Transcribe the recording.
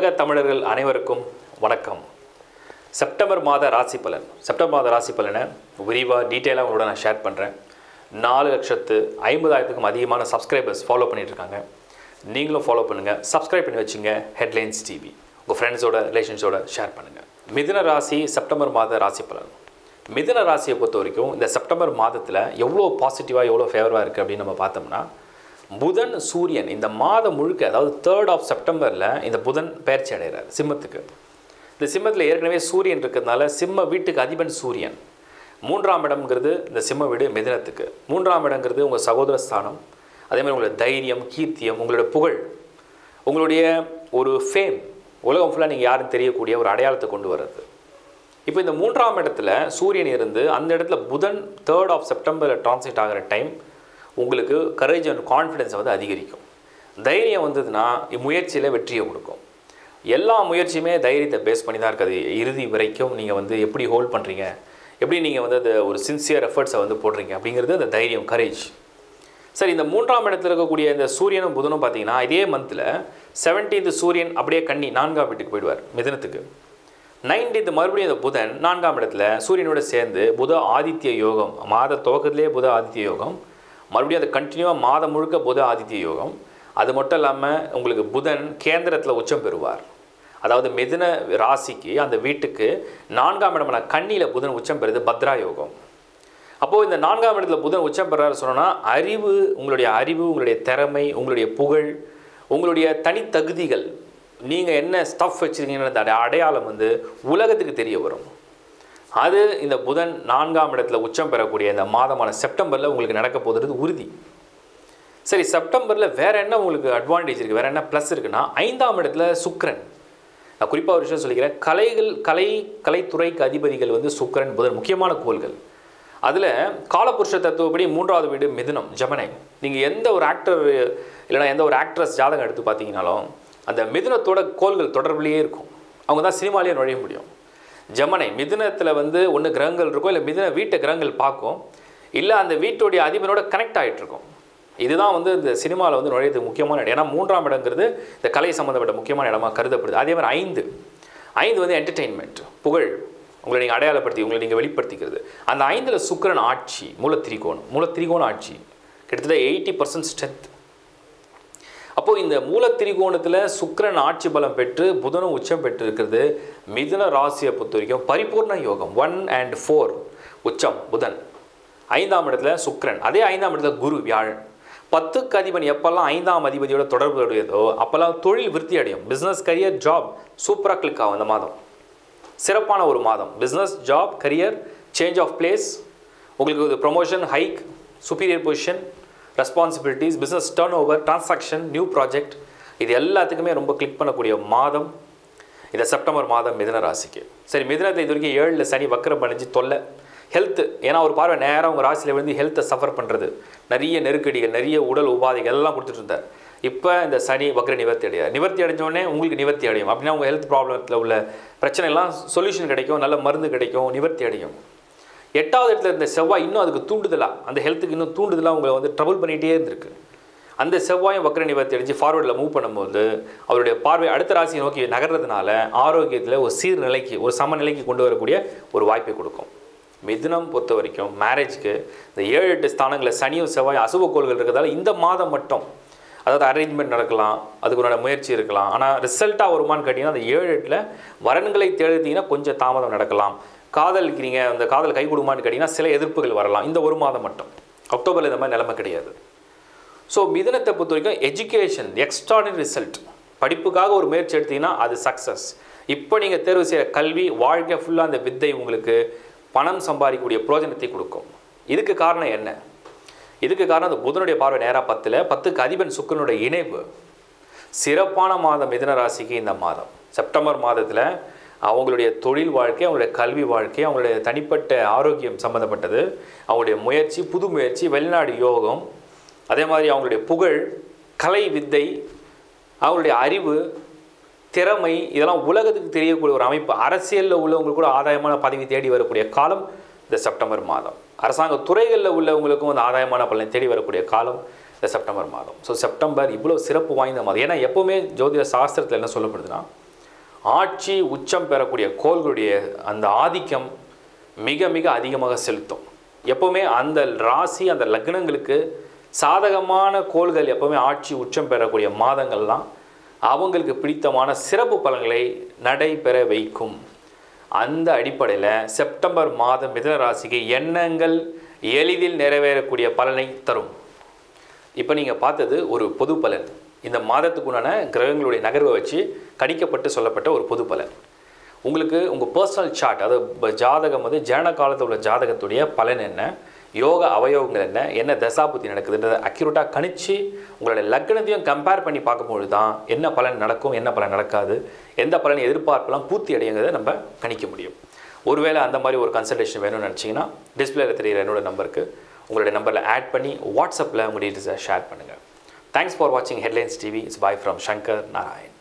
உலக தமிழர்கள் அனைவருக்கும் வணக்கம் செப்டம்பர் மாத ராசி பலன் செப்டம்பர் மாத ராசி பலனை விரிவாக டீட்டெயிலாக உங்களோட நான் ஷேர் பண்ணுறேன் நாலு லட்சத்து ஐம்பதாயிரத்துக்கும் அதிகமான சப்ஸ்கிரைபர்ஸ் ஃபாலோ பண்ணிட்டு இருக்காங்க நீங்களும் ஃபாலோ பண்ணுங்கள் சப்ஸ்கிரைப் பண்ணி வச்சுங்க ஹெட்லைன்ஸ் டிவி உங்கள் ஃப்ரெண்ட்ஸோட ரிலேஷன்ஸோட ஷேர் பண்ணுங்கள் மிதுன ராசி செப்டம்பர் மாத ராசி பலன் மிதுன ராசியை பொறுத்த வரைக்கும் இந்த செப்டம்பர் மாதத்தில் எவ்வளோ பாசிட்டிவாக எவ்வளோ ஃபேவராக இருக்குது அப்படின்னு நம்ம பார்த்தோம்னா புதன் சூரியன் இந்த மாதம் முழுக்க அதாவது தேர்ட் ஆஃப் செப்டம்பரில் இந்த புதன் பயிற்சி அடைகிறார் சிம்மத்துக்கு இந்த சிம்மத்தில் ஏற்கனவே சூரியன் இருக்கிறதுனால சிம்ம வீட்டுக்கு அதிபன் சூரியன் மூன்றாம் இடம்ங்கிறது இந்த சிம்ம வீடு மிதுனத்துக்கு மூன்றாம் இடங்கிறது உங்கள் சகோதர ஸ்தானம் அதே மாதிரி உங்களோட தைரியம் கீர்த்தியம் உங்களோட புகழ் உங்களுடைய ஒரு ஃபேம் உலகம் ஃபுல்லாக நீங்கள் யாரும் தெரியக்கூடிய ஒரு அடையாளத்தை கொண்டு வர்றது இப்போ இந்த மூன்றாம் இடத்துல சூரியன் இருந்து அந்த இடத்துல புதன் தேர்ட் ஆஃப் செப்டம்பரில் டிரான்ஸ்லேட் ஆகிற டைம் உங்களுக்கு கரேஜ் அண்ட் கான்ஃபிடென்ஸை வந்து அதிகரிக்கும் தைரியம் வந்ததுன்னா முயற்சியில் வெற்றியை கொடுக்கும் எல்லா முயற்சியுமே தைரியத்தை பேஸ் பண்ணி தான் இருக்குது இறுதி வரைக்கும் நீங்கள் வந்து எப்படி ஹோல்ட் பண்ணுறீங்க எப்படி நீங்கள் வந்து அந்த ஒரு சின்சியர் எஃபர்ட்ஸை வந்து போடுறீங்க அப்படிங்கிறது அந்த தைரியம் கரேஜ் சரி இந்த மூன்றாம் இடத்துல இருக்கக்கூடிய இந்த சூரியனும் புதனும் பார்த்தீங்கன்னா இதே மந்தில் செவன்டீன்த் சூரியன் அப்படியே கன்னி நான்காம் வீட்டுக்கு போயிடுவார் மிதனத்துக்கு நைன்டீன்த் மறுபடியும் இந்த புதன் நான்காம் இடத்துல சூரியனோட சேர்ந்து புத ஆதித்ய யோகம் மாத துவக்கத்திலே புத ஆதித்ய யோகம் மறுபடியும் அது கண்டினியூவாக மாதம் முழுக்க புத ஆதித்ய யோகம் அது மட்டும் இல்லாமல் உங்களுக்கு புதன் கேந்திரத்தில் உச்சம் பெறுவார் அதாவது மிதுன ராசிக்கு அந்த வீட்டுக்கு நான்காம் இடமான கண்ணியில் புதன் உச்சம் பெறுது பத்ரா யோகம் அப்போது இந்த நான்காம் இடத்துல புதன் உச்சம் பெறாரு சொன்னோன்னா அறிவு உங்களுடைய அறிவு உங்களுடைய திறமை உங்களுடைய புகழ் உங்களுடைய தனித்தகுதிகள் நீங்கள் என்ன ஸ்டஃப் வச்சுருக்கீங்கன்ற அந்த அடையாளம் வந்து உலகத்துக்கு தெரிய வரும் அது இந்த புதன் நான்காம் இடத்துல உச்சம் பெறக்கூடிய இந்த மாதமான செப்டம்பரில் உங்களுக்கு நடக்க போகிறது உறுதி சரி செப்டம்பரில் வேறு என்ன உங்களுக்கு அட்வான்டேஜ் இருக்குது வேறு என்ன ப்ளஸ் இருக்குன்னா ஐந்தாம் இடத்துல சுக்கிரன் நான் குறிப்பாக ஒரு விஷயம் சொல்லிக்கிறேன் கலைகள் கலை கலைத்துறைக்கு அதிபதிகள் வந்து சுக்கிரன் புதன் முக்கியமான கோள்கள் அதில் காலபுருஷ தத்துவப்படி மூன்றாவது வீடு மிதுனம் ஜமனை நீங்கள் எந்த ஒரு ஆக்டர் இல்லைனா எந்த ஒரு ஆக்ட்ரஸ் ஜாதகம் எடுத்து பார்த்தீங்கனாலும் அந்த மிதுனத்தோட கோள்கள் தொடர்புலேயே இருக்கும் அவங்க தான் சினிமாலேயே நுழைய முடியும் ஜமனை மிதுனத்தில் வந்து ஒன்று கிரகங்கள் இருக்கும் இல்லை மிதுன வீட்டை கிரகங்கள் பார்க்கும் இல்லை அந்த வீட்டுடைய அதிபனோட கனெக்ட் ஆகிட்டு இருக்கும் இதுதான் வந்து இந்த சினிமாவில் வந்து நுழையதுக்கு முக்கியமான இடம் ஏன்னா மூன்றாம் இடங்கிறது இந்த கலை சம்மந்தப்பட்ட முக்கியமான இடமா கருதப்படுது அதே மாதிரி ஐந்து ஐந்து வந்து என்டர்டெயின்மெண்ட் புகழ் உங்களை நீங்கள் அடையாளப்படுத்தி உங்களை நீங்கள் வெளிப்படுத்திக்கிறது அந்த ஐந்தில் சுக்கிரன் ஆட்சி மூலத்திரிகோணம் மூலத்திரிகோண ஆட்சி கிட்டத்தட்ட எயிட்டி பர்சன்ட் ஸ்ட்ரென்த் அப்போது இந்த மூலத்திரிகோணத்தில் சுக்கிரன் ஆட்சி பலம் பெற்று புதனும் உச்சம் பெற்று இருக்கிறது மிதுன ராசியை பொறுத்த வரைக்கும் பரிபூர்ண யோகம் ஒன் அண்ட் ஃபோர் உச்சம் புதன் ஐந்தாம் இடத்துல சுக்கிரன் அதே ஐந்தாம் இடத்துல குரு வியாழன் பத்துக்கு அதிபன் எப்பெல்லாம் ஐந்தாம் அதிபதியோட தொடர்பு உடையதோ அப்போல்லாம் தொழில் விருத்தி அடையும் பிஸ்னஸ் கரியர் ஜாப் சூப்பராக கிளிக் ஆகும் இந்த மாதம் சிறப்பான ஒரு மாதம் business job career change of place உங்களுக்கு ஒரு promotion hike superior position responsibilities business turnover transaction new project இது எல்லாத்துக்குமே ரொம்ப கிளிக் பண்ணக்கூடிய மாதம் இந்த செப்டம்பர் மாதம் மிதுன ராசிக்கு சரி மிதுனத்தில் இது வரைக்கும் ஏழில் சனி வக்கரம் பண்ணிச்சு தொல்லை ஹெல்த்து ஏன்னா ஒரு பார்வை நேராக உங்கள் ராசியில் விழுந்து ஹெல்த்தை சஃபர் பண்ணுறது நிறைய நெருக்கடிகள் நிறைய உடல் உபாதைகள் எல்லாம் கொடுத்துட்டு இருந்தார் இப்போ இந்த சனி வக்ர நிவர்த்தி அடையாது நிவர்த்தி அடைஞ்சோடனே உங்களுக்கு நிவர்த்தி அடையும் அப்படின்னா உங்கள் ஹெல்த் ப்ராப்ளத்தில் உள்ள பிரச்சனை எல்லாம் சொல்யூஷன் கிடைக்கும் நல்ல மருந்து கிடைக்கும் நிவர்த்தி அடையும் எட்டாவது இடத்துல இருந்த செவ்வாய் இன்னும் அதுக்கு தூண்டுதலாக அந்த ஹெல்த்துக்கு இன்னும் தூண்டுதலாக உங்களை வந்து ட்ரபிள் பண்ணிகிட்டே இருந்திருக்கு அந்த செவ்வாயும் வக்ர நிவர்த்தி அடைஞ்சு ஃபார்வர்டில் மூவ் பண்ணும்போது அவருடைய பார்வை அடுத்த ராசியை நோக்கி நகர்றதுனால ஆரோக்கியத்தில் ஒரு சீர்நிலைக்கு ஒரு சமநிலைக்கு கொண்டு வரக்கூடிய ஒரு வாய்ப்பை கொடுக்கும் மிதுனம் பொறுத்த வரைக்கும் மேரேஜ்க்கு இந்த ஏழு எட்டு ஸ்தானங்களில் சனியும் செவ்வாய் அசுப கோள்கள் இருக்கிறதால இந்த மாதம் மட்டும் அதாவது அரேஞ்ச்மெண்ட் நடக்கலாம் அதுக்கு உண்டான முயற்சி இருக்கலாம் ஆனால் ரிசல்ட்டாக வருமானு கேட்டிங்கன்னா அந்த ஏழு எட்டில் வரன்களை தேடித்தீங்கன்னா கொஞ்சம் தாமதம் நடக்கலாம் காதலிக்கிறீங்க அந்த காதல் கை கொடுமான்னு கேட்டிங்கன்னா சில எதிர்ப்புகள் வரலாம் இந்த ஒரு மாதம் மட்டும் அக்டோபரில் இந்த மாதிரி நிலைமை கிடையாது ஸோ மிதனத்தை பொறுத்த வரைக்கும் எஜுகேஷன் எக்ஸ்ட்ராடினரி ரிசல்ட் படிப்புக்காக ஒரு முயற்சி எடுத்தீங்கன்னா அது சக்ஸஸ் இப்போ நீங்கள் தேர்வு செய்கிற கல்வி வாழ்க்கை ஃபுல்லாக அந்த வித்தை உங்களுக்கு பணம் சம்பாதிக்கக்கூடிய பிரோஜனத்தை கொடுக்கும் இதுக்கு காரணம் என்ன இதுக்கு காரணம் அந்த புதனுடைய பார்வை நேராக பத்தில் பத்துக்கு அதிபன் சுக்கரனுடைய இணைவு சிறப்பான மாதம் மிதன ராசிக்கு இந்த மாதம் செப்டம்பர் மாதத்தில் அவங்களுடைய தொழில் வாழ்க்கை அவங்களுடைய கல்வி வாழ்க்கை அவங்களுடைய தனிப்பட்ட ஆரோக்கியம் சம்மந்தப்பட்டது அவங்களுடைய முயற்சி புது முயற்சி வெளிநாடு யோகம் அதே மாதிரி அவங்களுடைய புகழ் கலை வித்தை அவங்களுடைய அறிவு திறமை இதெல்லாம் உலகத்துக்கு தெரியக்கூடிய ஒரு அமைப்பு அரசியலில் உள்ளவங்களுக்கு கூட ஆதாயமான பதவி தேடி வரக்கூடிய காலம் இந்த செப்டம்பர் மாதம் அரசாங்க துறைகளில் உள்ளவங்களுக்கும் அந்த ஆதாயமான பலனை தேடி வரக்கூடிய காலம் இந்த செப்டம்பர் மாதம் ஸோ செப்டம்பர் இவ்வளோ சிறப்பு வாய்ந்த மாதம் ஏன்னா எப்போவுமே ஜோதிட சாஸ்திரத்தில் என்ன சொல்லப்படுதுன்னா ஆட்சி உச்சம் பெறக்கூடிய கோள்களுடைய அந்த ஆதிக்கம் மிக மிக அதிகமாக செலுத்தும் எப்போவுமே அந்த ராசி அந்த லக்னங்களுக்கு சாதகமான கோள்கள் எப்போவுமே ஆட்சி உச்சம் பெறக்கூடிய மாதங்கள்லாம் அவங்களுக்கு பிடித்தமான சிறப்பு பலன்களை நடைபெற வைக்கும் அந்த அடிப்படையில் செப்டம்பர் மாதம் மிதன ராசிக்கு எண்ணங்கள் எளிதில் நிறைவேறக்கூடிய பலனை தரும் இப்போ நீங்கள் பார்த்தது ஒரு பொது பலன் இந்த மாதத்துக்குண்டான கிரகங்களுடைய நகர்வை வச்சு கணிக்கப்பட்டு சொல்லப்பட்ட ஒரு பொது பலன் உங்களுக்கு உங்கள் பர்சனல் சார்ட் அதாவது ப- ஜாதகம் வந்து ஜனன காலத்தில் உள்ள ஜாதகத்துடைய பலன் என்ன யோக அவயோகங்கள் என்ன என்ன தசாபுத்தி நடக்குதுன்றதை அக்யூரேட்டாக கணிச்சு உங்களுடைய லக்னத்தையும் கம்பேர் பண்ணி பார்க்கும்பொழுது தான் என்ன பலன் நடக்கும் என்ன பலன் நடக்காது எந்த பலன் எதிர்பார்ப்பெல்லாம் பூர்த்தி அடையுங்கிறத நம்ம கணிக்க முடியும் ஒருவேளை அந்த மாதிரி ஒரு கன்சல்டேஷன் வேணும்னு நினச்சிங்கன்னா டிஸ்பிளேல தெரியுற என்னோட நம்பருக்கு உங்களுடைய நம்பரில் ஆட் பண்ணி வாட்ஸ்அப்பில் உங்கள் டீட்டெயில்ஸை ஷேர் பண்ணுங்கள் தேங்க்ஸ் ஃபார் வாட்சிங் headlines TV it's bye from Shankar Narayan